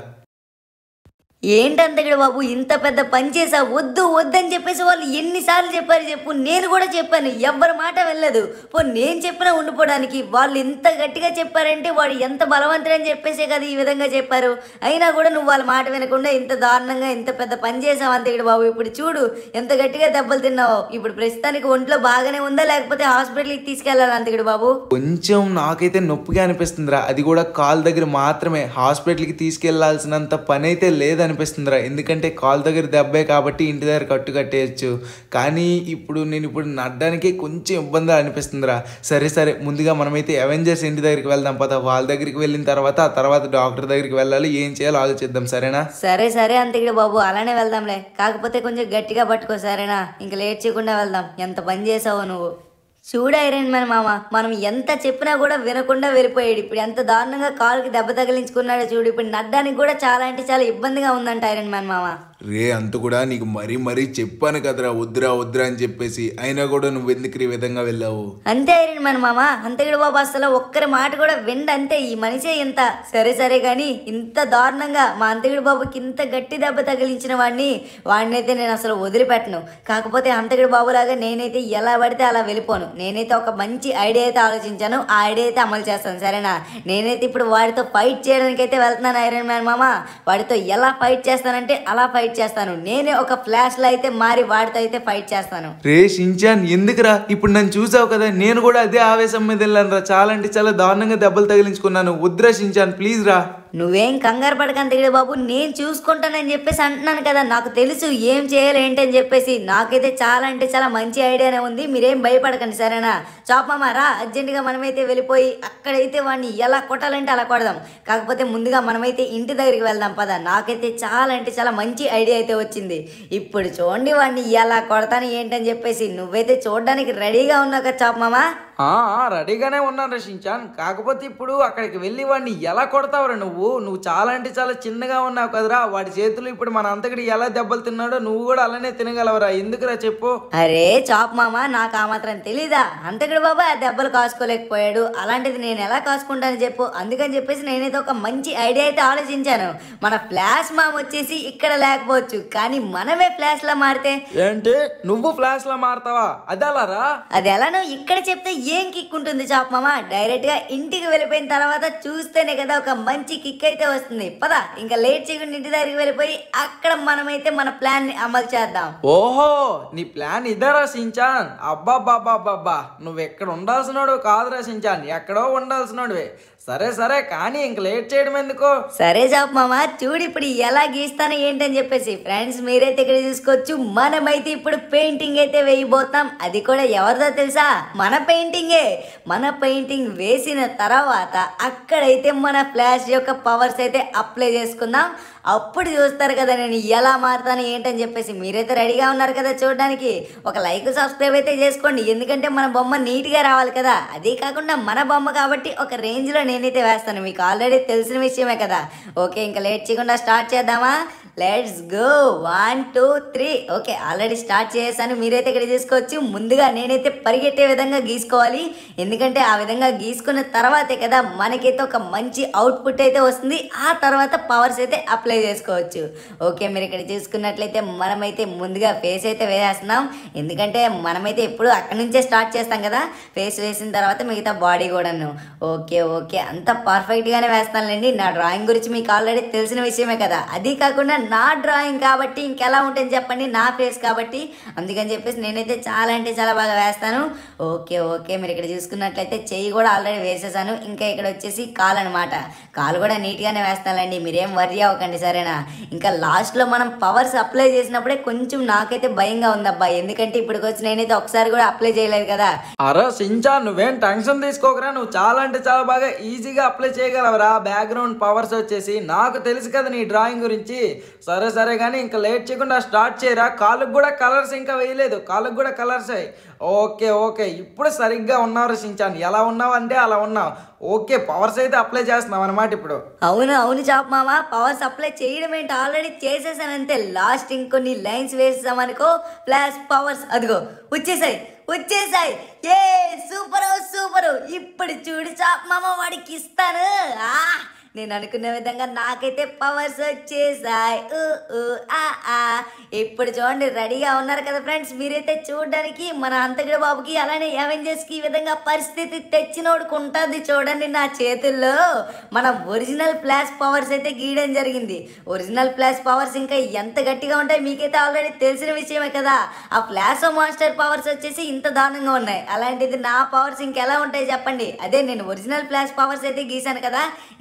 ఏంటి అంతకుడు బాబు ఇంత పెద్ద పని చేసా వద్దు వద్దని చెప్పేసి వాళ్ళు ఎన్నిసార్లు చెప్పారు చెప్పు నేను కూడా చెప్పాను ఎవ్వరి మాట వెళ్ళలేదు పో నేను చెప్పినా ఉండిపోవడానికి వాళ్ళు ఇంత గట్టిగా చెప్పారంటే వాడు ఎంత బలవంతుడని చెప్పేసే కదా ఈ విధంగా చెప్పారు అయినా కూడా నువ్వు వాళ్ళ మాట వినకుండా ఇంత దారుణంగా ఇంత పెద్ద పని చేసావు అంతకుడు బాబు ఇప్పుడు చూడు ఎంత గట్టిగా దెబ్బలు తిన్నావు ఇప్పుడు ప్రస్తుతానికి ఒంట్లో బాగానే ఉందా లేకపోతే హాస్పిటల్కి తీసుకెళ్ళాలి అంతకుడు బాబు కొంచెం నాకైతే నొప్పిగా అనిపిస్తుందిరా అది కూడా కాల్ దగ్గర మాత్రమే హాస్పిటల్కి తీసుకెళ్లాల్సినంత పని అయితే లేదనిపిస్తుందిరా ఎందుకంటే కాల్ దగ్గర దెబ్బే కాబట్టి ఇంటి దగ్గర కట్టు కట్టేయచ్చు కానీ ఇప్పుడు నేను ఇప్పుడు నడ్డానికి కొంచెం ఇబ్బంది అనిపిస్తుందిరా సరే సరే ముందుగా మనమైతే అవెంజర్స్ ఇంటి దగ్గరికి వెళ్దాం పద వాళ్ళ దగ్గరికి వెళ్ళిన తర్వాత ఆ తర్వాత డాక్టర్ దగ్గరికి వెళ్ళాలి ఏం చేయాలో ఆలోచిద్దాం సరేనా సరే సరే అంతకుడు బాబు అలానే వెళ్దాంలే కాకపోతే కొంచెం గట్టిగా పట్టుకో సరేనా ఇంక లేట్ చేయకుండా వెళ్దాం ఎంత పని చేసావో నువ్వు చూడు ఐరన్ మ్యాన్ మామ మనం ఎంత చెప్పినా కూడా వినకుండా వెళ్ళిపోయాడు ఇప్పుడు ఎంత దారుణంగా కాలుకి దెబ్బ తగిలించుకున్నాడో చూడు ఇప్పుడు నడ్డానికి కూడా చాలా అంటే చాలా ఇబ్బందిగా ఉందంట ఐరన్ మ్యాన్ మామ రే అంత కూడా నీకు మరీ మరీ చెప్పాను కదరా వద్దురా వద్దురా అని చెప్పేసి అయినా కూడా నువ్వు ఎందుకు ఈ విధంగా వెళ్ళావు అంతే ఐరన్ మ్యాన్ మామ అంతకుడు బాబు అసలు ఒక్కరి మాట కూడా విండు అంతే ఈ మనిషే ఇంత సరే సరే కానీ ఇంత దారుణంగా మా అంతకుడు బాబుకి ఇంత గట్టి దెబ్బ తగిలించిన వాడిని వాడినైతే నేను అసలు వదిలిపెట్టను కాకపోతే అంతకుడు బాబులాగా నేనైతే ఎలా పడితే అలా వెళ్ళిపోను నేనైతే ఒక మంచి ఐడియా అయితే ఆలోచించాను ఆ ఐడియా అయితే అమలు చేస్తాను సరేనా నేనైతే ఇప్పుడు వాడితో ఫైట్ చేయడానికి అయితే వెళ్తున్నాను ఐరన్ మ్యాన్ మామ వాడితో ఎలా ఫైట్ చేస్తానంటే అలా ఫైట్ చేస్తాను నేనే ఒక ఫ్లాష్ లో అయితే మారి వాడితో అయితే ఫైట్ చేస్తాను రే షించాన్ ఎందుకురా ఇప్పుడు నన్ను చూసావు కదా నేను కూడా అదే ఆవేశం మీద వెళ్ళాను రా చాలా అంటే చాలా దారుణంగా దెబ్బలు తగిలించుకున్నాను వద్దురా షించాన్ ప్లీజ్ రా నువ్వేం కంగారు పడకంతగిడి బాబు నేను చూసుకుంటానని చెప్పేసి అంటున్నాను కదా నాకు తెలుసు ఏం చేయాలి ఏంటని చెప్పేసి నాకైతే చాలా అంటే చాలా మంచి ఐడియానే ఉంది మీరేం భయపడకండి సరేనా చాపమ్మ రా అర్జెంటుగా మనమైతే వెళ్ళిపోయి అక్కడైతే వాడిని ఎలా కొట్టాలంటే అలా కొడదాం కాకపోతే ముందుగా మనమైతే ఇంటి దగ్గరికి వెళ్దాం పద నాకైతే చాలా అంటే చాలా మంచి ఐడియా అయితే వచ్చింది ఇప్పుడు చూడండి వాడిని ఎలా కొడతాను ఏంటని చెప్పేసి నువ్వైతే చూడడానికి రెడీగా ఉన్నావు కదా చాపమ్మ ఆ, ఆ, రెడీగానే ఉన్నాను రా షించాన్ కాకపోతే ఇప్పుడు అక్కడికి వెళ్ళి వాడిని ఎలా కొడతావురా నువ్వు నువ్వు చాలా అంటే చాలా చిన్నగా ఉన్నావు కదరా వాడి చేతులు ఇప్పుడు మన అంతకుడు ఎలా దెబ్బలు తిన్నాడో నువ్వు కూడా అలానే తినగలవరా ఎందుకురా చెప్పు అరే చాప్ మామ నాకు ఆ మాత్రం తెలీదా అంతకుడు బాబా ఆ దెబ్బలు కాసుకోలేకపోయాడు అలాంటిది నేను ఎలా కాసుకుంటాను చెప్పు అందుకని చెప్పేసి నేనైతే ఒక మంచి ఐడియా అయితే ఆలోచించాను మన ఫ్లాష్ మామ్ వచ్చేసి ఇక్కడ లేకపోవచ్చు కానీ మనమే ఫ్లాష్ లా మారితే ఏంటి నువ్వు ఫ్లాష్ లా మారుతావా అదెలారా అది ఎలానో ఇక్కడ చెప్తే ఏం కిక్ ఉంటుంది చాప్ మామ డైరెక్ట్ గా ఇంటికి వెళ్ళిపోయిన తర్వాత చూస్తేనే కదా ఒక మంచి కిక్ అయితే వస్తుంది పద ఇంకా లేట్ చేయకుండా ఇంటి దగ్గరికి వెళ్ళిపోయి అక్కడ మనమైతే మన ప్లాన్ ని అమలు చేద్దాం ఓహో నీ ప్లాన్ ఇదరా సించాన్ అబ్బా బాబా బాబా నువ్వు ఎక్కడ ఉండాల్సినోడు కాదురా సించాన్ ఎక్కడో ఉండాల్సినోడివే సరే సరే కానీ ఇంక లేట్ చేయడం ఎందుకో సరే జాబ్ మామ చూడు ఇప్పుడు ఎలా గీస్తాను ఏంటని చెప్పేసి ఫ్రెండ్స్ మీరైతే ఇక్కడ చూసుకోవచ్చు మనమైతే ఇప్పుడు పెయింటింగ్ అయితే వేయబోతాం అది కూడా ఎవరిదో తెలుసా మన పెయింటింగే మన పెయింటింగ్ వేసిన తర్వాత అక్కడైతే మన ఫ్లాష్ యొక్క పవర్స్ అయితే అప్లై చేసుకుందాం అప్పుడు చూస్తారు కదా నేను ఎలా మారుతాను ఏంటని చెప్పేసి మీరైతే రెడీగా ఉన్నారు కదా చూడడానికి ఒక లైక్ సబ్స్క్రైబ్ అయితే చేసుకోండి ఎందుకంటే మన బొమ్మ నీట్గా రావాలి కదా అదే కాకుండా మన బొమ్మ కాబట్టి ఒక రేంజ్లో నేనైతే వేస్తాను మీకు ఆల్రెడీ తెలిసిన విషయమే కదా ఓకే ఇంకా లేట్ చేయకుండా స్టార్ట్ చేద్దామా let's go one two three okay already start చేశాను మీరైతే ఇక్కడ చూసుకోవచ్చు ముందుగా నేనైతే పరిగెట్టే విధంగా గీసుకోవాలి ఎందుకంటే ఆ విధంగా గీసుకున్న తర్వాతే కదా మనకైతే ఒక మంచి అవుట్పుట్ అయితే వస్తుంది ఆ తర్వాత పవర్స్ అయితే అప్లై చేసుకోవచ్చు ఓకే మీరు ఇక్కడ చూసుకున్నట్లయితే మనమైతే ముందుగా ఫేస్ అయితే వేసేస్తున్నాం ఎందుకంటే మనమైతే ఎప్పుడు అక్కడి నుంచే స్టార్ట్ చేస్తాం కదా ఫేస్ వేసిన తర్వాత మిగతా బాడీ కూడాను ఓకే ఓకే అంత పర్ఫెక్ట్గానే వేస్తానులేండి నా డ్రాయింగ్ గురించి మీకు ఆల్రెడీ తెలిసిన విషయమే కదా అది కాకుండా నా డ్రాయింగ్ కాబట్టి ఇంకెలా ఉంటుంది చెప్పండి నా ఫేస్ కాబట్టి అందుకని చెప్పేసి నేనైతే చాలా అంటే చాలా బాగా వేస్తాను ఓకే ఓకే మీరు ఇక్కడ చూసుకున్నట్లయితే చెయ్యి కూడా ఆల్రెడీ వేసేసాను ఇంకా ఇక్కడ వచ్చేసి కాలు అనమాట కాలు కూడా నీట్గానే వేస్తానండి మీరేం వర్రీ అవ్వకండి సరేనా ఇంకా లాస్ట్లో మనం పవర్స్ అప్లై చేసినప్పుడే కొంచెం నాకైతే భయంగా ఉందబ్బా ఎందుకంటే ఇప్పటికి వచ్చి నేనైతే ఒకసారి కూడా అప్లై చేయలేదు కదా అరే సించాన్ నువ్వేం టెన్షన్ తీసుకోకరా నువ్వు చాలా అంటే చాలా బాగా ఈజీగా అప్లై చేయగలవరా బ్యాక్గ్రౌండ్ పవర్స్ వచ్చేసి నాకు తెలుసు కదా నీ డ్రాయింగ్ గురించి సరే సరే కానీ ఇంకా లేట్ చేయకుండా స్టార్ట్ చేయరా కాళ్ళకు కూడా కలర్స్ ఇంకా వేయలేదు కాళ్ళకు కూడా కలర్స్ అయ్యి ఓకే ఓకే ఇప్పుడు సరిగ్గా ఉన్నారు సించాన్ ఎలా ఉన్నావు అంటే అలా ఉన్నావు ఓకే పవర్స్ అయితే అప్లై చేస్తున్నావు అనమాట ఇప్పుడు అవును అవును చాప్ మామ పవర్ సప్లై చేయడం ఏంటి ఆల్రెడీ చేసేసానంతే లాస్ట్ ఇంకొన్ని లైన్స్ వేసామనుకో ఫ్లాష్ పవర్స్ అదిగో వచ్చేసాయి వచ్చేసాయి ఏ సూపర్ సూపర్ ఇప్పుడు చూడు చాప్ మామ వాడికి ఇస్తాను ఆ నేను అనుకున్న విధంగా నాకైతే పవర్స్ వచ్చేసాయి ఊ, ఊ, ఆ, ఆ. ఇప్పుడు చూడండి రెడీగా ఉన్నారు కదా ఫ్రెండ్స్ మీరైతే చూడడానికి మన అంతగడ బాబుకి అలానే అవెంజర్స్ కి ఈ విధంగా పరిస్థితి తెచ్చినోడుకు ఉంటుంది చూడండి నా చేతుల్లో మన ఒరిజినల్ ఫ్లాష్ పవర్స్ అయితే గీయడం జరిగింది ఒరిజినల్ ఫ్లాష్ పవర్స్ ఇంకా ఎంత గట్టిగా ఉంటాయి మీకైతే ఆల్రెడీ తెలిసిన విషయమే కదా ఆ ఫ్లాష్ మాస్టర్ పవర్స్ వచ్చేసి ఇంత దారుణంగా ఉన్నాయి అలాంటిది నా పవర్స్ ఇంకెలా ఉంటాయి చెప్పండి అదే నేను ఒరిజినల్ ఫ్లాష్ పవర్స్ అయితే గీసాను కదా ఇంకెలా ఉంటాయి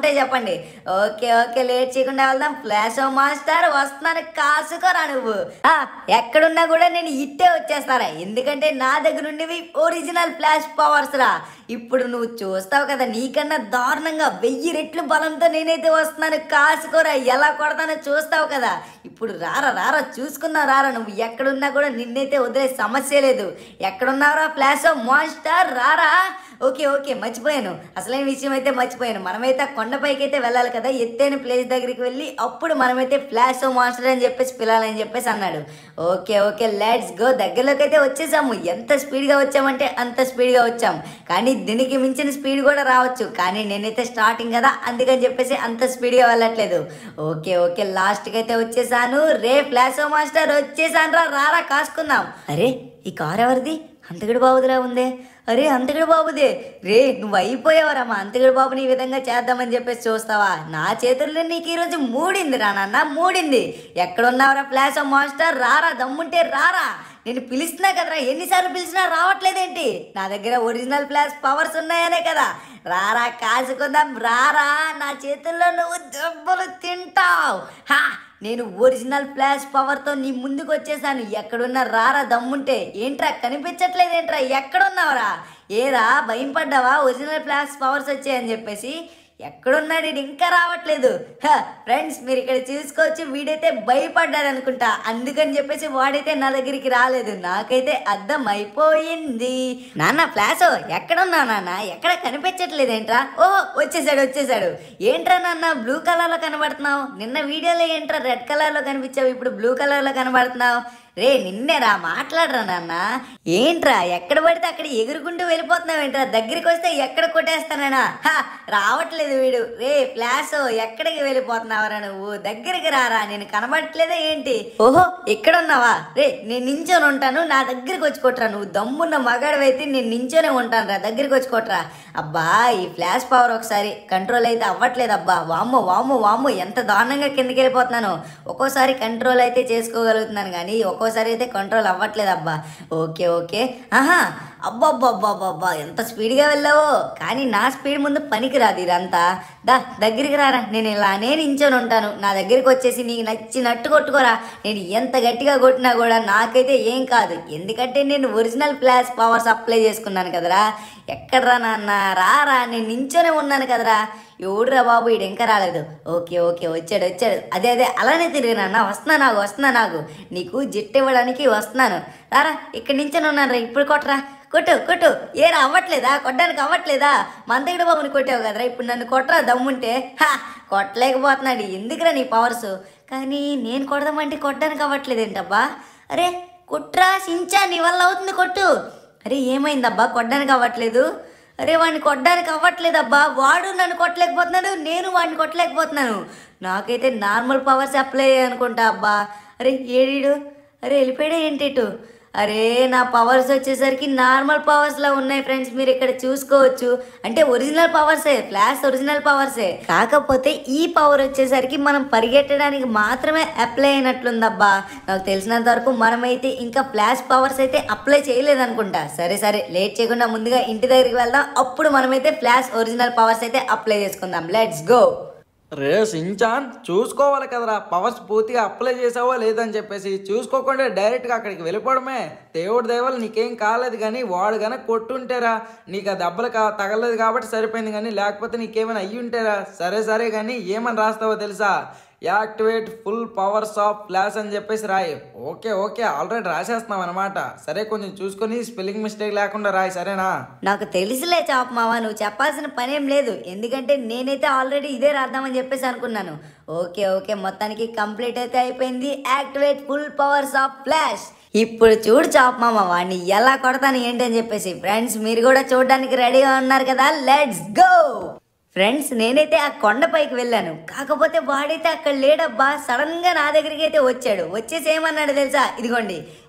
ఉంటాయి చెప్పండి ఓకే ఓకే లేట్ చేయకుండా వెళ్దాం ఫ్లాష్ మాస్టర్ వస్తున్నాను కాసుకోరా నువ్వు ఆ, ఎక్కడున్నా కూడా నేను ఇట్టే వచ్చేస్తారా ఎందుకంటే నా దగ్గర ఉండేవి ఒరిజినల్ ఫ్లాష్ పవర్స్ రా ఇప్పుడు నువ్వు చూస్తావు కదా నీకన్నా దారుణంగా వెయ్యి రెట్లు బలంతో నేనైతే వస్తున్నాను కాసుకోరా ఎలా కొడతానో చూస్తావు కదా ఇప్పుడు రారా రారా చూసుకుందాం రారా నువ్వు ఎక్కడున్నా కూడా నిన్నైతే వదిలే సమస్య లేదు ఎక్కడున్నావురా ఫ్లాష్ మాన్స్టర్ రారా ఓకే ఓకే మర్చిపోయాను అసలైన విషయం అయితే మర్చిపోయాను మనమైతే ఆ కొండపైకి అయితే వెళ్ళాలి కదా ఎత్తైన ప్లేస్ దగ్గరికి వెళ్ళి అప్పుడు మనమైతే ఫ్లాష్ మాన్స్టర్ అని చెప్పేసి పిలాలని చెప్పేసి అన్నాడు ఓకే ఓకే లెట్స్ గో దగ్గరలోకి అయితే వచ్చేసాము ఎంత స్పీడ్గా వచ్చామంటే అంత స్పీడ్గా వచ్చాం కానీ దీనికి మించిన స్పీడ్ కూడా రావచ్చు కానీ నేనైతే స్టార్టింగ్ కదా అందుకని చెప్పేసి అంత స్పీడ్గా వెళ్ళట్లేదు ఓకే ఓకే లాస్ట్కి అయితే వచ్చేసాను రే ఫ్లాష్ మాస్టర్ వచ్చేసాను రా రారా కాసుకుందాం అరే ఈ కార్ ఎవరిది అంతగడి బాబుదిలా ఉందే అరే అంతగడి బాబుదే రే నువ్వు అయిపోయావరా మా అంతగడి బాబుని ఈ విధంగా చేద్దామని చెప్పేసి చూస్తావా నా చేతుల్లో నీకు ఈరోజు మూడింది రా నాన్న మూడింది ఎక్కడున్నావురా ఫ్లాష్ మాస్టర్ రారా దమ్ముంటే రారా నేను పిలుస్తున్నా కదరా ఎన్నిసార్లు పిలిచినా రావట్లేదేంటి నా దగ్గర ఒరిజినల్ ఫ్లాష్ పవర్స్ ఉన్నాయనే కదా రారా కాసుకుందాం రారా నా చేతుల్లో నువ్వు దెబ్బలు తింటావు హా నేను ఒరిజినల్ ఫ్లాష్ పవర్తో నీ ముందుకు వచ్చేసాను ఎక్కడున్నా రారా దమ్ముంటే ఏంట్రా కనిపించట్లేదేంట్రా ఎక్కడున్నావురా ఏరా భయం పడ్డావా ఒరిజినల్ ఫ్లాష్ పవర్స్ వచ్చాయని చెప్పేసి ఎక్కడున్నాడు ఈడు ఇంకా రావట్లేదు హ, ఫ్రెండ్స్ మీరు ఇక్కడ చూసుకోవచ్చు వీడైతే భయపడ్డాడు అనుకుంటా అందుకని చెప్పేసి వాడైతే నా దగ్గరికి రాలేదు నాకైతే అర్థం అయిపోయింది నాన్న ఫ్లాష్ ఎక్కడున్నావు నాన్న ఎక్కడ కనిపించట్లేదేంట్రా ఓ వచ్చేసాడు వచ్చేసాడు ఏంట్రా నాన్న బ్లూ కలర్ లో కనబడుతున్నావు నిన్న వీడియోలో ఏంట్రా రెడ్ కలర్ లో కనిపించావు ఇప్పుడు బ్లూ కలర్ లో కనబడుతున్నావు రే నిన్నేరా మాట్లాడరా నాన్న ఏంట్రా ఎక్కడ పడితే అక్కడ ఎగురుకుంటూ వెళ్ళిపోతున్నావు ఏంట్రా దగ్గరికి వస్తే ఎక్కడ కొట్టేస్తానా హా, రావట్లేదు వీడు రే ఫ్లాష్ ఎక్కడికి వెళ్ళిపోతున్నావరా నువ్వు దగ్గరికి రారా నేను కనబడట్లేదా ఏంటి ఓహో ఇక్కడ ఉన్నావా రే నేను నించొని ఉంటాను నా దగ్గరికి వచ్చి కొట్టరా నువ్వు దమ్మున్న మగాడివైతే నేను నించొనే ఉంటాను రా దగ్గరికి వచ్చి కొట్టరా అబ్బా ఈ ఫ్లాష్ పవర్ ఒకసారి కంట్రోల్ అయితే అవ్వట్లేదు అబ్బా వామ్మో వామ్మో వామ్మో ఎంత దారుణంగా కిందకి వెళ్ళిపోతున్నాను ఒక్కోసారి కంట్రోల్ అయితే చేసుకోగలుగుతున్నాను కానీ ఒక్కోసారి అయితే కంట్రోల్ అవ్వట్లేదు అబ్బా ఓకే ఓకే ఆహా అబ్బబ్బబ్బబ్బబ్బా ఎంత స్పీడ్గా వెళ్ళావో కానీ నా స్పీడ్ ముందు పనికి రాదు ఇదంతా దా దగ్గరికి రారా నేను ఇలానే నించొని ఉంటాను నా దగ్గరికి వచ్చేసి నీకు నచ్చినట్టు కొట్టుకోరా నేను ఎంత గట్టిగా కొట్టినా కూడా నాకైతే ఏం కాదు ఎందుకంటే నేను ఒరిజినల్ ఫ్లాష్ పవర్స్ అప్లై చేసుకున్నాను కదరా ఎక్కడ్రా నాన్న రారా నేను నించొనే ఉన్నాను కదరా ఎవడురా బాబు ఈడు ఇంకా రాలేదు ఓకే ఓకే వచ్చాడు వచ్చాడు అదే అదే అలానే తిరిగి నాన్న వస్తున్నా నాకు వస్తున్నా నాకు నీకు జిట్టు ఇవ్వడానికి వస్తున్నాను రారా ఇక్కడ నించొని ఉన్నాను రా ఇప్పుడు కొట్టరా కొట్టు కొట్టు ఏరా అవ్వట్లేదా కొట్టడానికి అవ్వట్లేదా మంతగిడ బాబుని కొట్టావు కదరా ఇప్పుడు నన్ను కొట్టరా దమ్ముంటే హా కొట్టలేకపోతున్నాడు ఎందుకురా నీ పవర్స్ కానీ నేను కొడదామంటే కొట్టడానికి అవ్వట్లేదు ఏంటబ్బా అరే కుట్రా సించా నీ వల్ల అవుతుంది కొట్టు అరే ఏమైందబ్బా కొట్టడానికి అవ్వట్లేదు అరే వాడిని కొట్టడానికి అవ్వట్లేదబ్బా వాడు నన్ను కొట్టలేకపోతున్నాడు నేను వాడిని కొట్టలేకపోతున్నాను నాకైతే నార్మల్ పవర్స్ అప్లై అనుకుంటా అబ్బా అరే ఏడీడు అరే వెళ్ళిపోయాడే ఏంటి ఇటు అరే నా పవర్స్ వచ్చేసరికి నార్మల్ పవర్స్ లా ఉన్నాయి ఫ్రెండ్స్ మీరు ఇక్కడ చూసుకోవచ్చు అంటే ఒరిజినల్ పవర్సే ఫ్లాష్ ఒరిజినల్ పవర్సే కాకపోతే ఈ పవర్ వచ్చేసరికి మనం పరిగెట్టడానికి మాత్రమే అప్లై అయినట్లుందబ్బా నాకు తెలిసినంత వరకు మనమైతే ఇంకా ఫ్లాష్ పవర్స్ అయితే అప్లై చేయలేదనుకుంటా సరే సరే లేట్ చేయకుండా ముందుగా ఇంటి దగ్గరికి వెళ్దాం అప్పుడు మనమైతే ఫ్లాష్ ఒరిజినల్ పవర్స్ అయితే అప్లై చేసుకుందాం లెట్స్ గో రే సించాన్ చూసుకోవాలి కదరా పవర్స్ పూర్తిగా అప్లై చేసావా లేదని చెప్పేసి చూసుకోకుండా డైరెక్ట్గా అక్కడికి వెళ్ళిపోవడమే దేవుడి దేవలు నీకేం కాలేదు కానీ వాడు కనుక కొట్టుంటేరా నీకు ఆ దెబ్బలు కా తగలేదు కాబట్టి సరిపోయింది కానీ లేకపోతే నీకేమైనా అయ్యి ఉంటేరా సరే సరే కానీ ఏమని రాస్తావో తెలుసా activate full powers of flash అని చెప్పేసి రాయి ఓకే ఓకే ఆల్రెడీ రాసేస్తున్నాం అనమాట సరే కొంచెం చూసుకొని స్పెల్లింగ్ మిస్టేక్ లేకుండా రాయి సరేనా నాకు తెలుసులే చాప్ మావా నువ్వు చెప్పాల్సిన పనేం లేదు ఎందుకంటే నేనైతే ఆల్రెడీ ఇదే రాద్దామని చెప్పేసి అనుకున్నాను ఓకే ఓకే మొత్తానికి కంప్లీట్ అయితే అయిపోయింది activate full powers of flash ఇప్పుడు చూడు చాప్ మామ వాడిని ఎలా కొడతాను ఏంటని చెప్పేసి ఫ్రెండ్స్ మీరు కూడా చూడడానికి రెడీగా ఉన్నారు కదా లెట్స్ గో ఫ్రెండ్స్ నేనైతే ఆ కొండపైకి వెళ్ళాను కాకపోతే వాడైతే అక్కడ లేడబ్బా సడన్ గా నా దగ్గరికి అయితే వచ్చాడు వచ్చేసి ఏమన్నాడు తెలుసా ఇదిగోండి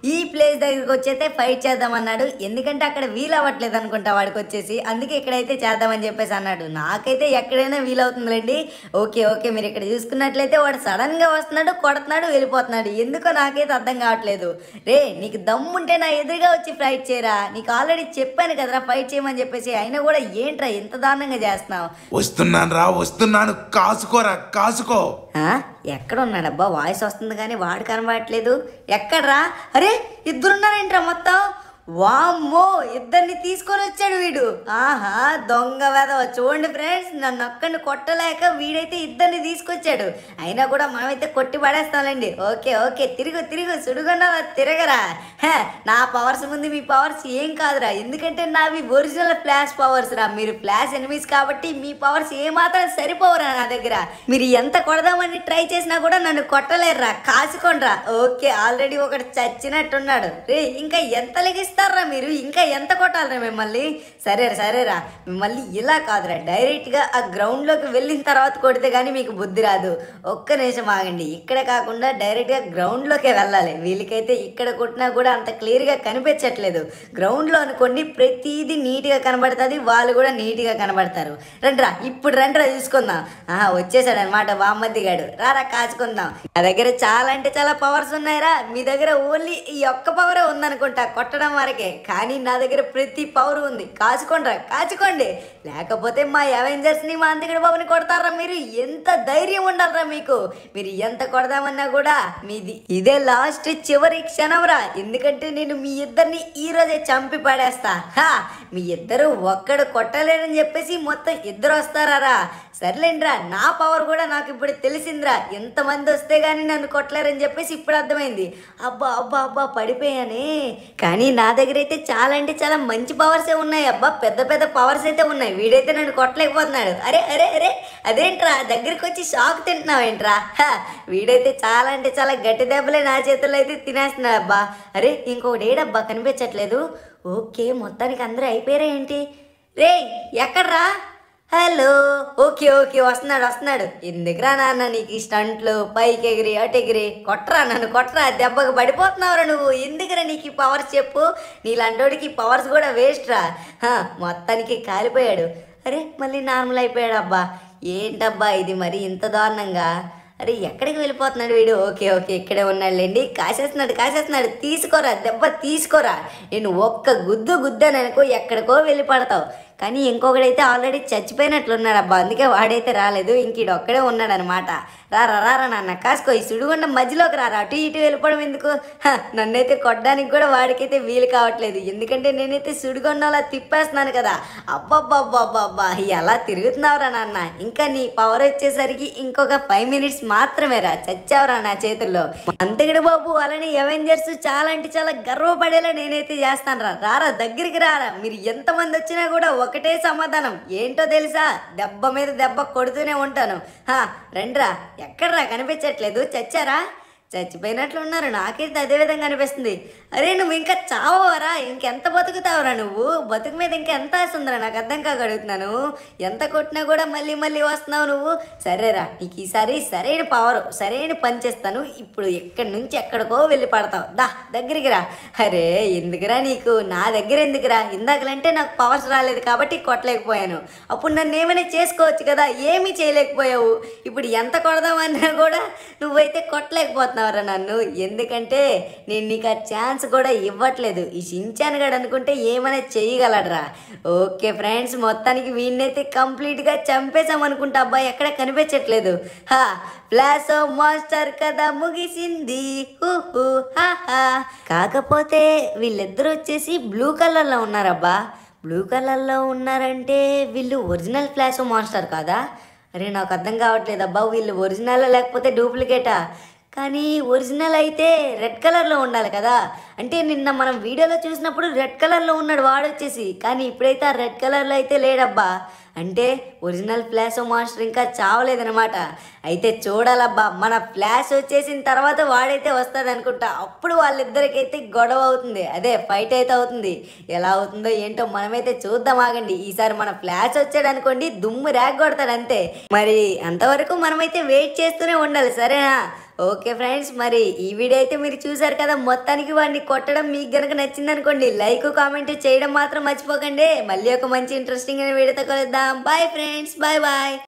ఈ ప్లేస్ దగ్గరికి వచ్చైతే ఫైట్ చేద్దామన్నాడు ఎందుకంటే అక్కడ వీలు అవ్వట్లేదు అనుకుంటా వాడికి వచ్చేసి అందుకే ఇక్కడైతే చేద్దామని చెప్పేసి అన్నాడు నాకైతే ఎక్కడైనా వీలవుతుందిలేండి ఓకే ఓకే మీరు ఇక్కడ చూసుకున్నట్లయితే వాడు సడన్ గా వస్తున్నాడు కొడుతున్నాడు వెళ్ళిపోతున్నాడు ఎందుకో నాకైతే అర్థం కావట్లేదు రే నీకు దమ్ముంటే నా ఎదురుగా వచ్చి ఫైట్ చేయరా నీకు ఆల్రెడీ చెప్పాను కదరా ఫైట్ చేయమని చెప్పేసి అయినా కూడా ఏంట్రా ఎంత దారుణంగా చేస్తున్నావు వస్తున్నాను రా వస్తున్నాను కాసుకోరా కాసుకో ఆ? ఎక్కడ ఉన్నాడబ్బా వాయిస్ వస్తుంది కానీ వాడు కనబడట్లేదు ఎక్కడ్రా అరే ఇద్దరున్నారేంట్రా మొత్తం వామ్మో ఇద్దరిని తీసుకొని వచ్చాడు వీడు ఆహా దొంగ వెదవ చూడండి ఫ్రెండ్స్ నన్ను ఒక్కడిని కొట్టలేక వీడైతే ఇద్దరిని తీసుకొచ్చాడు అయినా కూడా మనమైతే కొట్టి పడేస్తాంలేండి ఓకే ఓకే తిరుగు తిరుగు సుడుగొండ తిరగరా హ, నా పవర్స్ ముందు మీ పవర్స్ ఏం కాదురా ఎందుకంటే నావి ఒరిజినల్ ఫ్లాష్ పవర్స్ రా మీరు ఫ్లాష్ ఎనిమిస్ కాబట్టి మీ పవర్స్ ఏమాత్రం సరిపోవురా నా దగ్గర మీరు ఎంత కొడదామని ట్రై చేసినా కూడా నన్ను కొట్టలేరురా కాసుకోండ్రా ఓకే ఆల్రెడీ ఒకటి చచ్చినట్టున్నాడు రే ఇంకా ఎంత లెగిస్తారా మీరు ఇంకా ఎంత కొట్టాలరా మిమ్మల్ని సరేరా సరేరా మిమ్మల్ని ఇలా కాదురా డైరెక్ట్గా ఆ గ్రౌండ్లోకి వెళ్ళిన తర్వాత కొడితే కానీ మీకు బుద్ధి రాదు ఒక్క నిమిషం ఆగండి ఇక్కడ కాకుండా డైరెక్ట్గా గ్రౌండ్లోకే వెళ్ళాలి వీళ్ళకైతే ఇక్కడ కొట్టినా కూడా అంత క్లియర్గా కనిపించట్లేదు గ్రౌండ్లో అనుకోండి ప్రతిదీ నీట్గా కనబడుతుంది వాళ్ళు కూడా నీట్గా కనబడతారు రండిరా ఇప్పుడు రండిరా చూసుకుందాం ఆహా వచ్చేసాడు అనమాట బామ్మద్ది గాడు రారా కాచుకుందాం నా దగ్గర చాలా అంటే చాలా పవర్స్ ఉన్నాయిరా మీ దగ్గర ఓన్లీ ఈ ఒక్క పవరే ఉందనుకుంటా కొట్టడం వరకే కానీ నా దగ్గర ప్రతి పవర్ ఉంది కాచుకోండిరా కాచుకోండి లేకపోతే మా అవెంజర్స్ ని మా అంతకుడు బాబుని కొడతారా మీరు ఎంత ధైర్యం ఉండాలరా మీకు మీరు ఎంత కొడదామన్నా కూడా మీది ఇదే లాస్ట్ చివరి క్షణంరా ఎందుకంటే నేను మీ ఇద్దరిని ఈ రోజే చంపి పడేస్తా హా మీ ఇద్దరు ఒక్కడు కొట్టలేరని చెప్పేసి మొత్తం ఇద్దరు వస్తారా సర్లేండ్రా నా పవర్ కూడా నాకు ఇప్పుడు తెలిసిందిరా ఎంతమంది వస్తే గానీ నన్ను కొట్టలేరని చెప్పేసి ఇప్పుడు అర్థమైంది అబ్బా అబ్బా అబ్బా పడిపోయానే కానీ నా దగ్గర అయితే చాలా అంటే చాలా మంచి పవర్సే ఉన్నాయి అబ్బా పెద్ద పెద్ద పవర్స్ అయితే ఉన్నాయి వీడైతే నన్ను కొట్టలేకపోతున్నాడు అరే అరే అరే అదేంట్రా దగ్గరికి వచ్చి షాక్ తింటున్నావేంట్రా హ, వీడైతే చాలా అంటే చాలా గట్టి దెబ్బలే నా చేతుల్లో అయితే తినేస్తున్నాడు అబ్బా అరే ఇంకొకటి ఏడబ్బా కనిపించట్లేదు ఓకే మొత్తానికి అందరూ అయిపోయారా ఏంటి రే ఎక్కడ్రా హలో ఓకే ఓకే వస్తున్నాడు వస్తున్నాడు ఎందుకురా నాన్న నీకు ఈ స్టంట్లు పైకి ఎగిరి అటు ఎగిరి కొట్టరా నన్ను కొట్టరా దెబ్బకు పడిపోతున్నావురా నువ్వు ఎందుకురా నీకు ఈ పవర్స్ చెప్పు నీలాంటోడికి ఈ పవర్స్ కూడా వేస్ట్ రా హా, మొత్తానికి కాలిపోయాడు అరే మళ్ళీ నార్మల్ అయిపోయాడు అబ్బా ఏంటబ్బా ఇది మరి ఇంత దారుణంగా అరే ఎక్కడికి వెళ్ళిపోతున్నాడు వీడు ఓకే ఓకే ఇక్కడే ఉన్నాడులేండి కాసేస్తున్నాడు కాసేస్తున్నాడు తీసుకోరా దెబ్బ తీసుకోరా నేను ఒక్క గుద్దు గుద్దాననుకో ఎక్కడికో వెళ్ళి పడతావు కానీ ఇంకొకడైతే ఆల్రెడీ చచ్చిపోయినట్లున్నాడు అబ్బా అందుకే వాడైతే రాలేదు ఇంక ఒక్కడే ఉన్నాడు అనమాట రారా రారా నాన్న కాసుకో ఈ సుడిగుండ మధ్యలోకి రారా అటు ఇటు వెళ్ళిపోవడం ఎందుకు హ, నన్నైతే కొట్టడానికి కూడా వాడికైతే వీలు కావట్లేదు ఎందుకంటే నేనైతే సుడిగుండంలా తిప్పేస్తున్నాను కదా అబ్బబ్బబ్బబ్బబ్బా ఎలా తిరుగుతున్నావురా నాన్న ఇంకా నీ పవర్ వచ్చేసరికి ఇంకొక ఫైవ్ మినిట్స్ మాత్రమే రా చచ్చావురా నా చేతుల్లో అంతగడి బాబు అలానే అవెంజర్స్ చాలా అంటే చాలా గర్వపడేలా నేనైతే చేస్తాను రా రారా దగ్గరికి రారా మీరు ఎంతమంది వచ్చినా కూడా ఒకటే సమాధానం ఏంటో తెలుసా దెబ్బ మీద దెబ్బ కొడుతూనే ఉంటాను హా రండిరా ఎక్కడరా కనిపించట్లేదు చచ్చారా చచ్చిపోయినట్లు ఉన్నారు నాకైతే అదే విధంగా అనిపిస్తుంది అరే నువ్వు ఇంకా చావరా ఇంకెంత బతుకుతావురా నువ్వు బతుకు మీద ఇంకా ఎంత ఆశ ఉందిరా నాకు అర్థం కాక అడుగుతున్నాను ఎంత కొట్టినా కూడా మళ్ళీ మళ్ళీ వస్తున్నావు నువ్వు సరేరా నీకు ఈసారి సరైన పవర్ సరైన పని చేస్తాను ఇప్పుడు ఎక్కడి నుంచి ఎక్కడికో వెళ్ళి పడతావు దా దగ్గరికి రా అరే ఎందుకురా నీకు నా దగ్గర ఎందుకురా ఇందాకలంటే నాకు పవర్స్ రాలేదు కాబట్టి కొట్టలేకపోయాను అప్పుడు నన్ను ఏమైనా చేసుకోవచ్చు కదా ఏమీ చేయలేకపోయావు ఇప్పుడు ఎంత కొడదామన్నా కూడా నువ్వైతే కొట్టలేకపోతున్నావురా నన్ను ఎందుకంటే నేను నీకు ఆ ఛాన్స్ కూడా ఇవ్వట్లేదు ఈ షించాన్ గడు అనుకుంటే ఏమైనా చేయగలడరా ఓకే ఫ్రెండ్స్ మొత్తానికి వీడినైతే కంప్లీట్గా చంపేశాం అనుకుంటా అబ్బాయి ఎక్కడ కనిపించట్లేదు హా ఫ్లాష్ ఆఫ్ మాస్టర్ కథ ముగిసింది హూ హూ హా హా కాకపోతే వీళ్ళిద్దరూ వచ్చేసి బ్లూ కలర్లో ఉన్నారబ్బా బ్లూ కలర్లో ఉన్నారంటే వీళ్ళు ఒరిజినల్ ఫ్లాష్ మాస్టర్ కాదా అరే నాకు అర్థం కావట్లేదు అబ్బా వీళ్ళు ఒరిజినల్ లేకపోతే డూప్లికేటా కానీ ఒరిజినల్ అయితే రెడ్ కలర్లో ఉండాలి కదా అంటే నిన్న మనం వీడియోలో చూసినప్పుడు రెడ్ కలర్లో ఉన్నాడు వాడు వచ్చేసి కానీ ఇప్పుడైతే ఆ రెడ్ కలర్లో అయితే లేడబ్బా అంటే ఒరిజినల్ ఫ్లాష్ మాస్టర్ ఇంకా చావలేదనమాట అయితే చూడాలబ్బా మన ఫ్లాష్ వచ్చేసిన తర్వాత వాడైతే వస్తాడు అనుకుంటా అప్పుడు వాళ్ళిద్దరికైతే గొడవ అవుతుంది అదే ఫైట్ అయితే అవుతుంది ఎలా అవుతుందో ఏంటో మనమైతే చూద్దాం ఆగండి ఈసారి మన ఫ్లాష్ వచ్చాడు అనుకోండి దుమ్ము రేగొడతాడు అంతే మరి అంతవరకు మనమైతే వెయిట్ చేస్తూనే ఉండాలి సరేనా ఓకే ఫ్రెండ్స్ మరి ఈ వీడియో అయితే మీరు చూసారు కదా మొత్తానికి వాడిని కొట్టడం మీకు గనక నచ్చింది అనుకోండి లైక్ కామెంట్ చేయడం మాత్రం మర్చిపోకండి మళ్ళీ ఒక మంచి ఇంట్రెస్టింగ్ అయిన వీడియోతో కలుద్దాం బాయ్ ఫ్రెండ్స్ బాయ్ బాయ్